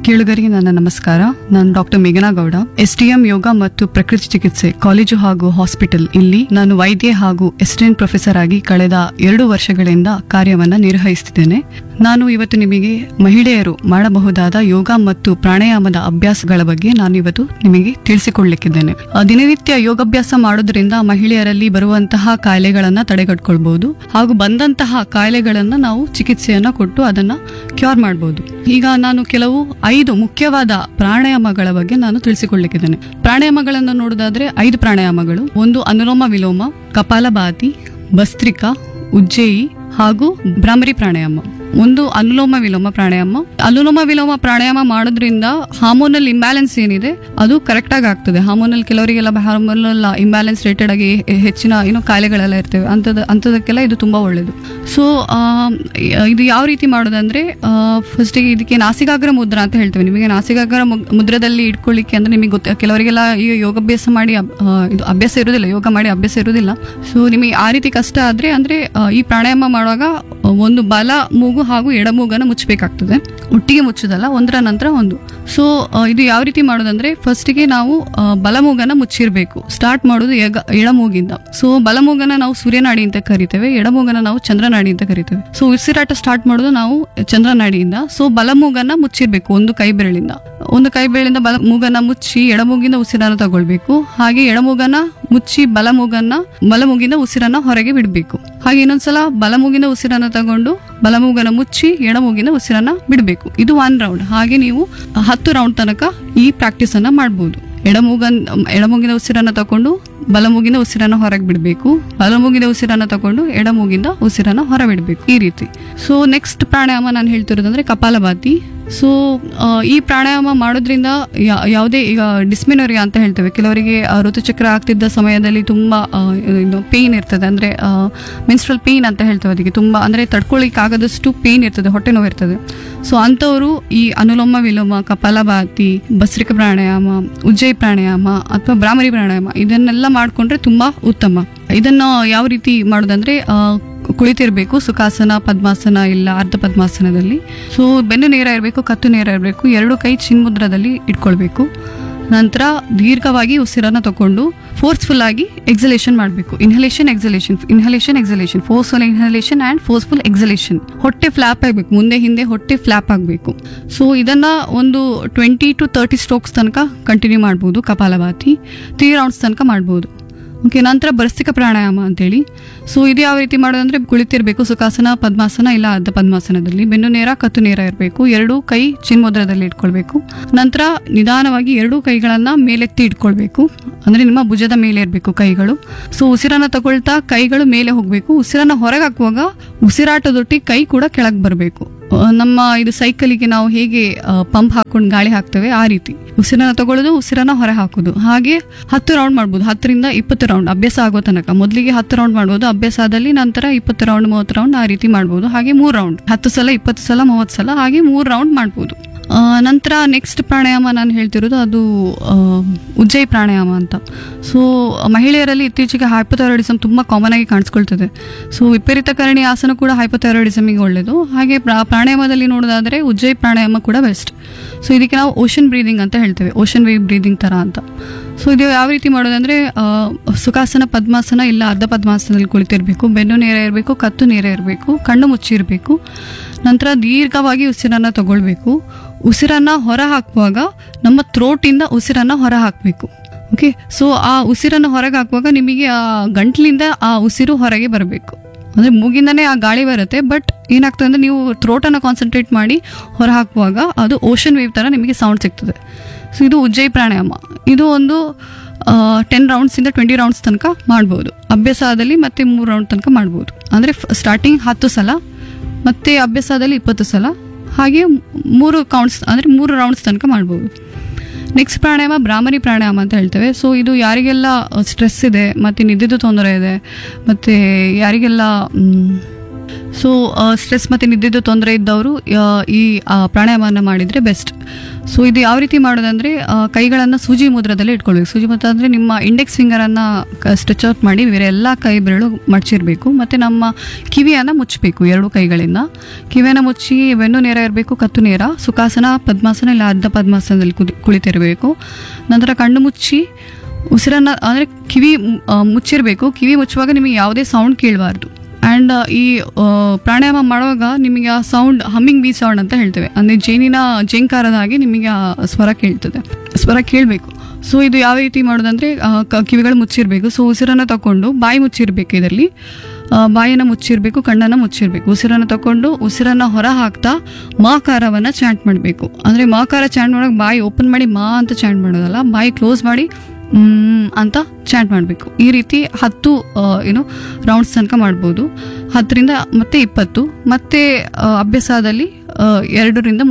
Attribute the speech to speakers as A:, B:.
A: ಕೇಳುಗರಿಗೆ ನನ್ನ ನಮಸ್ಕಾರ ನಾನು ಡಾಕ್ಟರ್ ಮೇಘನಾ ಗೌಡ ಎಸ್ಡಿಎಂ ಯೋಗ ಮತ್ತು ಪ್ರಕೃತಿ ಚಿಕಿತ್ಸೆ ಕಾಲೇಜು ಹಾಗೂ ಹಾಸ್ಪಿಟಲ್ ಇಲ್ಲಿ ನಾನು ವೈದ್ಯೆ ಹಾಗೂ ಅಸಿಸ್ಟೆಂಟ್ ಪ್ರೊಫೆಸರ್ ಆಗಿ ಕಳೆದ ಎರಡು ವರ್ಷಗಳಿಂದ ಕಾರ್ಯವನ್ನ ನಿರ್ವಹಿಸುತ್ತಿದ್ದೇನೆ ನಾನು ಇವತ್ತು ನಿಮಗೆ ಮಹಿಳೆಯರು ಮಾಡಬಹುದಾದ ಯೋಗ ಮತ್ತು ಪ್ರಾಣಾಯಾಮದ ಅಭ್ಯಾಸಗಳ ಬಗ್ಗೆ ನಾನು ಇವತ್ತು ನಿಮಗೆ ತಿಳಿಸಿಕೊಡ್ಲಿಕ್ಕಿದ್ದೇನೆ ಆ, ದಿನನಿತ್ಯ ಯೋಗಾಭ್ಯಾಸ ಮಾಡೋದ್ರಿಂದ ಮಹಿಳೆಯರಲ್ಲಿ ಬರುವಂತಹ ಕಾಯಿಲೆಗಳನ್ನ ತಡೆಗಟ್ಕೊಳ್ಬಹುದು ಹಾಗೂ ಬಂದಂತಹ ಕಾಯಿಲೆಗಳನ್ನ ನಾವು ಚಿಕಿತ್ಸೆಯನ್ನ ಕೊಟ್ಟು ಅದನ್ನ ಕ್ಯೂರ್ ಮಾಡಬಹುದು ಈಗ ನಾನು ಕೆಲವು ಐದು ಮುಖ್ಯವಾದ ಪ್ರಾಣಾಯಾಮಗಳ ಬಗ್ಗೆ ನಾನು ತಿಳಿಸಿಕೊಳ್ಳಿಕ್ಕಿದ್ದೇನೆ ಪ್ರಾಣಾಯಾಮಗಳನ್ನು ನೋಡೋದಾದ್ರೆ ಐದು ಪ್ರಾಣಾಯಾಮಗಳು ಒಂದು ಅನುಲೋಮ ವಿಲೋಮ ಕಪಾಲಭಾತಿ ಭಸ್ತ್ರಿಕಾ ಉಜ್ಜೇಯಿ ಹಾಗೂ ಭ್ರಾಮರಿ ಪ್ರಾಣಾಯಾಮ ಒಂದು ಅನುಲೋಮ ವಿಲೋಮ ಪ್ರಾಣಾಯಾಮ ಅನುಲೋಮ ವಿಲೋಮ ಪ್ರಾಣಾಯಾಮ ಮಾಡೋದ್ರಿಂದ ಹಾರ್ಮೋನಲ್ ಇಂಬ್ಯಾಲೆನ್ಸ್ ಏನಿದೆ ಅದು ಕರೆಕ್ಟ್ ಆಗಿ ಆಗ್ತದೆ ಹಾರ್ಮೋನಲ್ ಕೆಲವರಿಗೆಲ್ಲ ಹಾರ್ಮೋನಲ್ ಇಂಬ್ಯಾಲೆನ್ಸ್ ರೇಟೆಡ್ ಆಗಿ ಹೆಚ್ಚಿನ ಏನೋ ಕಾಯಿಲೆಗಳೆಲ್ಲ ಇರ್ತವೆ ಅಂತದ ಅಂಥದಕ್ಕೆಲ್ಲ ಇದು ತುಂಬಾ ಒಳ್ಳೇದು ಸೊ ಇದು ಯಾವ ರೀತಿ ಮಾಡೋದಂದ್ರೆ ಫಸ್ಟಿಗೆ ಇದಕ್ಕೆ ನಾಸಿಕಾಗ್ರ ಮುದ್ರ ಅಂತ ಹೇಳ್ತೇವೆ ನಿಮಗೆ ನಾಸಿಕಾಗ್ರ ಮುಗ್- ಮುದ್ರದಲ್ಲಿ ಇಟ್ಕೊಳ್ಳಿಕ್ಕೆ ಅಂದ್ರೆ ನಿಮಗೆ ಗೊತ್ತ ಕೆಲವರಿಗೆಲ್ಲ ಈ ಯೋಗಾಭ್ಯಾಸ ಮಾಡಿ ಅಬ್- ಆ, ಇದು ಅಭ್ಯಾಸ ಇರುವುದಿಲ್ಲ ಯೋಗ ಮಾಡಿ ಅಭ್ಯಾಸ ಇರುವುದಿಲ್ಲ ಸೊ ನಿಮಗೆ ಆ ರೀತಿ ಕಷ್ಟ ಆದ್ರೆ ಅಂದ್ರೆ ಆ, ಈ ಪ್ರಾಣಾಯಾಮ ಮಾಡುವಾಗ ಆ, ಒಂದು ಬಲ ಮೂಗು ಹಾಗೂ ಎಡ ಮೂಗನ್ನು ಮುಚ್ಚಬೇಕಾಗ್ತದೆ ಒಟ್ಟಿಗೆ ಮುಚ್ಚುದಲ್ಲ ಒಂದರ ನಂತರ ಒಂದು ಸೊ ಇದು ಯಾವ ರೀತಿ ಮಾಡೋದಂದ್ರೆ ಫಸ್ಟಿಗೆ ನಾವು ಆ, ಬಲಮೂಗನ್ನ ಮುಚ್ಚಿರ್ಬೇಕು ಸ್ಟಾರ್ಟ್ ಮಾಡೋದು ಎಗ ಎಡಮೂಗಿಂದ ಸೊ ಬಲಮೂಗನ ನಾವು ಸೂರ್ಯನಾಡಿ ಅಂತ ಕರಿತೇವೆ ಎಡಮೂಗನ ನಾವು ಚಂದ್ರನಾಡಿ ಅಂತ ಕರಿತೇವೆ ಸೊ ಉಸಿರಾಟ ಸ್ಟಾರ್ಟ್ ಮಾಡೋದು ನಾವು ಚಂದ್ರನಾಡಿಯಿಂದ ಸೊ ಬಲಮೂಗನ್ನ ಮುಚ್ಚಿರ್ಬೇಕು ಒಂದು ಕೈ ಬೆರಳಿಂದ ಒಂದು ಕೈ ಬೆರಳಿಂದ ಬಲ ಮೂಗನ್ನ ಮುಚ್ಚಿ ಎಡಮೂಗಿಂದ ಉಸಿರನ್ನ ತಗೊಳ್ಬೇಕು ಹಾಗೆ ಎಡಮೂಗನ್ನ ಮುಚ್ಚಿ ಬಲಮೂಗನ್ನ ಬಲಮೂಗಿಂದ ಉಸಿರನ್ನ ಹೊರಗೆ ಬಿಡಬೇಕು ಹಾಗೆ ಇನ್ನೊಂದ್ಸಲ ಬಲಮೂಗಿನ ಉಸಿರನ್ನ ತಗೊಂಡು ಬಲಮೂಗನ ಮುಚ್ಚಿ ಎಡಮೂಗಿನ ಉಸಿರನ್ನ ಬಿಡಬೇಕು ಇದು ಒನ್ ರೌಂಡ್ ಹಾಗೆ ನೀವು ಹತ್ತು ರೌಂಡ್ ತನಕ ಈ ಪ್ರಾಕ್ಟೀಸ್ ಅನ್ನ ಮಾಡಬಹುದು ಎಡಮೂಗನ್ ಎಡಮೂಗಿನ ಉಸಿರನ್ನ ತಕೊಂಡು ಬಲಮೂಗಿನ ಉಸಿರನ್ನ ಹೊರಗೆ ಬಿಡಬೇಕು ಬಲಮೂಗಿನ ಉಸಿರನ್ನ ತಕೊಂಡು ಎಡಮೂಗಿಂದ ಉಸಿರನ್ನ ಹೊರ ಬಿಡಬೇಕು ಈ ರೀತಿ ಸೊ ನೆಕ್ಸ್ಟ್ ಪ್ರಾಣಾಯಾಮ ನಾನು ಹೇಳ್ತಿರೋದಂದ್ರೆ ಕಪಾಲಭಾತಿ ಸೊ ಈ ಪ್ರಾಣಾಯಾಮ ಮಾಡೋದ್ರಿಂದ ಯಾ- ಯಾವುದೇ ಈಗ ಡಿಸ್ಮಿನೋರಿಯಾ ಅಂತ ಹೇಳ್ತೇವೆ ಕೆಲವರಿಗೆ ಆ, ಋತುಚಕ್ರ ಆಗ್ತಿದ್ದ ಸಮಯದಲ್ಲಿ ತುಂಬಾ ಆ, ಇದು ಪೇನ್ ಇರ್ತದೆ ಅಂದ್ರೆ ಮೆನ್ಸ್ಟ್ರಲ್ ಪೇನ್ ಅಂತ ಹೇಳ್ತೇವೆ ಅದಕ್ಕೆ ತುಂಬಾ ಅಂದ್ರೆ ತಡ್ಕೊಳ್ಳಿಕ್ಕೆ ಆಗದಷ್ಟು ಪೇನ್ ಇರ್ತದೆ ಹೊಟ್ಟೆ ನೋವು ಇರ್ತದೆ ಸೊ ಅಂಥವರು ಈ ಅನುಲೋಮ ವಿಲೋಮ ಕಪಾಲಭಾತಿ ಭಸ್ರಿಕ ಪ್ರಾಣಾಯಾಮ ಉಜ್ಜಯಿ ಪ್ರಾಣಾಯಾಮ ಅಥವಾ ಭ್ರಾಮರಿ ಪ್ರಾಣಾಯಾಮ ಇದನ್ನೆಲ್ಲ ಮಾಡ್ಕೊಂಡ್ರೆ ತುಂಬಾ ಉತ್ತಮ ಇದನ್ನ ಯಾವ ರೀತಿ ಮಾಡೋದಂದ್ರೆ ಆ, ಕುಳಿತಿರ್ಬೇಕು ಸುಖಾಸನ ಪದ್ಮಾಸನ ಇಲ್ಲ ಅರ್ಧ ಪದ್ಮಾಸನದಲ್ಲಿ ಸೊ ಬೆನ್ನು ನೇರ ಇರಬೇಕು ಕತ್ತು ನೇರ ಇರಬೇಕು ಎರಡು ಕೈ ಚಿನ್ಮುದ್ರದಲ್ಲಿ ಇಟ್ಕೊಳ್ಬೇಕು ನಂತರ ದೀರ್ಘವಾಗಿ ಉಸಿರನ್ನ ತಕೊಂಡು ಫೋರ್ಸ್ಫುಲ್ ಆಗಿ ಎಕ್ಸಲೇಷನ್ ಮಾಡಬೇಕು inhalation exhalation inhalation exhalation forceful inhalation and forceful exhalation ಹೊಟ್ಟೆ ಫ್ಲಾಪ್ ಆಗಬೇಕು ಮುಂದೆ ಹಿಂದೆ ಹೊಟ್ಟೆ ಫ್ಲಾಪ್ ಆಗಬೇಕು ಸೊ ಇದನ್ನ ಒಂದು ಟ್ವೆಂಟಿ ಟು ತರ್ಟಿ ಸ್ಟ್ರೋಕ್ಸ್ ತನಕ ಕಂಟಿನ್ಯೂ ಮಾಡ್ಬೋದು ಕಪಾಲಭಾತಿ ತ್ರೀ ರೌಂಡ್ಸ್ ತನಕ ಮಾಡ್ಬೋದು ಓಕೆ ನಂತರ ಭಸ್ತ್ರಿಕ ಪ್ರಾಣಾಯಾಮ ಅಂತೇಳಿ ಸೊ ಇದು ಯಾವ ರೀತಿ ಮಾಡೋದಂದ್ರೆ ಕುಳಿತಿರ್ಬೇಕು ಸುಖಾಸನ ಪದ್ಮಾಸನ ಇಲ್ಲ ಅರ್ಧ ಪದ್ಮಾಸನದಲ್ಲಿ ಬೆನ್ನು ನೇರ ಕತ್ತು ನೇರ ಇರಬೇಕು ಎರಡೂ ಕೈ ಚಿನ್ಮುದ್ರದಲ್ಲಿ ಇಟ್ಕೊಳ್ಬೇಕು ನಂತರ ನಿಧಾನವಾಗಿ ಎರಡೂ ಕೈಗಳನ್ನ ಮೇಲೆತ್ತಿ ಇಟ್ಕೊಳ್ಬೇಕು ಅಂದ್ರೆ ನಿಮ್ಮ ಭುಜದ ಮೇಲೆ ಇರಬೇಕು ಕೈಗಳು ಸೊ ಉಸಿರನ್ನ ತಗೊಳ್ತಾ ಕೈಗಳು ಮೇಲೆ ಹೋಗ್ಬೇಕು ಉಸಿರನ್ನ ಹೊರಗೆ ಹಾಕುವಾಗ ಉಸಿರಾಟದೊಟ್ಟಿಗೆ ಕೈ ಕೂಡ ಕೆಳಗೆ ಬರಬೇಕು ನಮ್ಮ ಇದು ಸೈಕಲಿಗೆ ನಾವು ಹೇಗೆ ಪಂಪ್ ಹಾಕೊಂಡು ಗಾಳಿ ಹಾಕ್ತೇವೆ ಆ ರೀತಿ ಉಸಿರನ್ನ ತಗೊಳ್ಳೋದು ಉಸಿರನ್ನ ಹೊರ ಹಾಕೋದು ಹಾಗೆ ಹತ್ತು ರೌಂಡ್ ಮಾಡ್ಬೋದು ಹತ್ತರಿಂದ ಇಪ್ಪತ್ತು ರೌಂಡ್ ಅಭ್ಯಾಸ ಆಗೋ ತನಕ ಮೊದಲಿಗೆ ಹತ್ತು ರೌಂಡ್ ಮಾಡ್ಬೋದು ಅಭ್ಯಾಸ ಆದಲ್ಲಿ ನಂತರ ಇಪ್ಪತ್ತು ರೌಂಡ್ ಮೂವತ್ತು ರೌಂಡ್ ಆ ರೀತಿ ಮಾಡ್ಬೋದು ಹಾಗೆ ಮೂರು ರೌಂಡ್ ಹತ್ತು ಸಲ ಇಪ್ಪತ್ತು ಸಲ ಮೂವತ್ತು ಸಲ ಹಾಗೆ ಮೂರು ರೌಂಡ್ ಮಾಡ್ಬೋದು ಆ, ನಂತರ ನೆಕ್ಸ್ಟ್ ಪ್ರಾಣಾಯಾಮ ನಾನು ಹೇಳ್ತಿರೋದು ಅದು ಆ, ಉಜ್ಜಯಿ ಪ್ರಾಣಾಯಾಮ ಅಂತ ಸೊ ಮಹಿಳೆಯರಲ್ಲಿ ಇತ್ತೀಚೆಗೆ ಹೈಪೋಥೈರಾಯ್ಡಿಸಮ್ ತುಂಬ ಕಾಮನ್ ಆಗಿ ಕಾಣಿಸ್ಕೊಳ್ತದೆ ಸೊ ವಿಪರೀತಕರಣಿ ಆಸನ ಕೂಡ ಹೈಪೋಥೈರಾಯ್ಡಿಸಮಿಗೆ ಒಳ್ಳೆಯದು ಹಾಗೆ ಪ್ರಾ- ಪ್ರಾಣಾಯಾಮದಲ್ಲಿ ನೋಡೋದಾದರೆ ಉಜ್ಜಯಿ ಪ್ರಾಣಾಯಾಮ ಕೂಡ ಬೆಸ್ಟ್ ಸೊ ಇದಕ್ಕೆ ನಾವು ಓಷನ್ ಬ್ರೀದಿಂಗ್ ಅಂತ ಹೇಳ್ತೇವೆ ಓಷನ್ ವೇವ್ ಬ್ರೀದಿಂಗ್ ಥರ ಅಂತ ಸೊ ಇದು ಯಾವ ರೀತಿ ಮಾಡೋದಂದ್ರೆ ಆ, ಸುಖಾಸನ ಪದ್ಮಾಸನ ಇಲ್ಲ ಅರ್ಧ ಪದ್ಮಾಸನದಲ್ಲಿ ಕುಳಿತಿರಬೇಕು ಬೆನ್ನು ನೇರ ಇರಬೇಕು ಕತ್ತು ನೇರ ಇರಬೇಕು ಕಣ್ಣು ಮುಚ್ಚಿರಬೇಕು ನಂತರ ದೀರ್ಘವಾಗಿ ಉಸಿರನ್ನ ತಗೊಳ್ಬೇಕು ಉಸಿರನ್ನ ಹೊರ ಹಾಕುವಾಗ ನಮ್ಮ ಥ್ರೋಟಿಂದ ಉಸಿರನ್ನ ಹೊರ ಹಾಕಬೇಕು ಓಕೆ ಸೊ ಆ ಉಸಿರನ್ನು ಹೊರಗೆ ಹಾಕುವಾಗ ನಿಮಗೆ ಆ ಗಂಟ್ಲಿಂದ ಆ ಉಸಿರು ಹೊರಗೆ ಬರಬೇಕು ಅಂದರೆ ಮೂಗಿಂದನೇ ಆ ಗಾಳಿ ಬರುತ್ತೆ ಬಟ್ ಏನಾಗ್ತದೆ ಅಂದರೆ ನೀವು ಥ್ರೋಟನ್ನು ಕಾನ್ಸಂಟ್ರೇಟ್ ಮಾಡಿ ಹೊರ ಹಾಕುವಾಗ ಅದು ಓಷನ್ ವೇವ್ ಥರ ನಿಮಗೆ ಸೌಂಡ್ ಸಿಗ್ತದೆ ಸೊ ಇದು ಉಜ್ಜಯಿ ಪ್ರಾಣಾಯಾಮ ಇದು ಒಂದು ಟೆನ್ ರೌಂಡ್ಸಿಂದ ಟ್ವೆಂಟಿ ರೌಂಡ್ಸ್ ತನಕ ಮಾಡ್ಬೋದು ಅಭ್ಯಾಸ ಆದಲ್ಲಿ ಮತ್ತೆ ಮೂರು ರೌಂಡ್ ತನಕ ಮಾಡ್ಬೋದು ಅಂದರೆ ಸ್ಟಾರ್ಟಿಂಗ್ ಹತ್ತು ಸಲ ಮತ್ತೆ ಅಭ್ಯಾಸ ಆದಲ್ಲಿ ಇಪ್ಪತ್ತು ಸಲ ಹಾಗೆ ಮೂರು ಕೌಂಟ್ಸ್ ಅಂದರೆ ಮೂರು ರೌಂಡ್ಸ್ ತನಕ ಮಾಡ್ಬೋದು ನೆಕ್ಸ್ಟ್ ಪ್ರಾಣಾಯಾಮ ಭ್ರಾಮರಿ ಪ್ರಾಣಾಯಾಮ ಅಂತ ಹೇಳ್ತೇವೆ ಸೊ ಇದು ಯಾರಿಗೆಲ್ಲ ಸ್ಟ್ರೆಸ್ ಇದೆ ಮತ್ತು ನಿದ್ದೆದು ತೊಂದರೆ ಇದೆ ಮತ್ತು ಯಾರಿಗೆಲ್ಲ ಸೊ ಸ್ಟ್ರೆಸ್ ಮತ್ತು ನಿದ್ದೆದು ತೊಂದರೆ ಇದ್ದವರು ಈ ಆ, ಪ್ರಾಣಾಯಾಮನ ಮಾಡಿದರೆ ಬೆಸ್ಟ್ ಸೊ ಇದು ಯಾವ ರೀತಿ ಮಾಡೋದಂದರೆ ಕೈಗಳನ್ನು ಸೂಜಿ ಮುದ್ರದಲ್ಲಿ ಇಟ್ಕೊಳ್ಬೇಕು ಸೂಜಿ ಮುದ್ರ ಅಂದರೆ ನಿಮ್ಮ ಇಂಡೆಕ್ಸ್ ಫಿಂಗರನ್ನು ಸ್ಟ್ರೆಚ್ ಔಟ್ ಮಾಡಿ ಬೇರೆ ಎಲ್ಲ ಕೈ ಬೆರಳು ಮಡಚಿರಬೇಕು ಮತ್ತು ನಮ್ಮ ಕಿವಿಯನ್ನು ಮುಚ್ಚಬೇಕು ಎರಡು ಕೈಗಳಿಂದ ಕಿವಿಯನ್ನು ಮುಚ್ಚಿ ಬೆನ್ನು ನೇರ ಇರಬೇಕು ಕತ್ತು ನೇರ ಸುಖಾಸನ ಪದ್ಮಾಸನ ಇಲ್ಲ ಅರ್ಧ ಪದ್ಮಾಸನದಲ್ಲಿ ಕುದಿ ಕುಳಿತಿರಬೇಕು ನಂತರ ಕಣ್ಣು ಮುಚ್ಚಿ ಉಸಿರನ್ನ ಅಂದರೆ ಕಿವಿ ಆ, ಮುಚ್ಚಿರಬೇಕು ಕಿವಿ ಮುಚ್ಚುವಾಗ ನಿಮಗೆ ಯಾವುದೇ ಸೌಂಡ್ ಕೇಳಬಾರ್ದು ಆ್ಯಂಡ್ ಈ ಆ, ಪ್ರಾಣಾಯಾಮ ಮಾಡುವಾಗ ನಿಮಗೆ ಆ ಸೌಂಡ್ ಹಮ್ಮಿಂಗ್ ಬೀ ಸೌಂಡ್ ಅಂತ ಹೇಳ್ತೇವೆ ಅಂದರೆ ಜೇನಿನ ಜೇಂಕಾರದ ಹಾಗೆ ನಿಮಗೆ ಆ ಸ್ವರ ಕೇಳ್ತದೆ ಸ್ವರ ಕೇಳಬೇಕು ಸೊ ಇದು ಯಾವ ರೀತಿ ಮಾಡೋದಂದರೆ ಕಿವಿಗಳು ಮುಚ್ಚಿರಬೇಕು ಸೊ ಉಸಿರನ್ನು ತಗೊಂಡು ಬಾಯಿ ಮುಚ್ಚಿರಬೇಕು ಇದರಲ್ಲಿ ಆ, ಬಾಯನ್ನು ಮುಚ್ಚಿರಬೇಕು ಕಣ್ಣನ್ನು ಮುಚ್ಚಿರಬೇಕು ಉಸಿರನ್ನು ತಗೊಂಡು ಉಸಿರನ್ನು ಹೊರ ಹಾಕ್ತಾ ಮಾಕಾರವನ್ನು ಚಾಂಟ್ ಮಾಡಬೇಕು ಅಂದರೆ ಮಾಕಾರ ಚಾಂಟ್ ಮಾಡೋಕೆ ಬಾಯಿ ಓಪನ್ ಮಾಡಿ ಮಾ ಅಂತ ಚಾಂಟ್ ಮಾಡೋದಲ್ಲ ಬಾಯಿ ಕ್ಲೋಸ್ ಮಾಡಿ ಮ್ ಅಂತ ಚಾಂಟ್ ಮಾಡಬೇಕು ಈ ರೀತಿ ಹತ್ತು ಆ, ಏನು ರೌಂಡ್ಸ್ ತನಕ ಮಾಡ್ಬೋದು ಹತ್ತರಿಂದ ಮತ್ತೆ ಇಪ್ಪತ್ತು ಮತ್ತೆ ಆ, ಅಭ್ಯಾಸದಲ್ಲಿ ಆ, ಎರಡರಿಂದ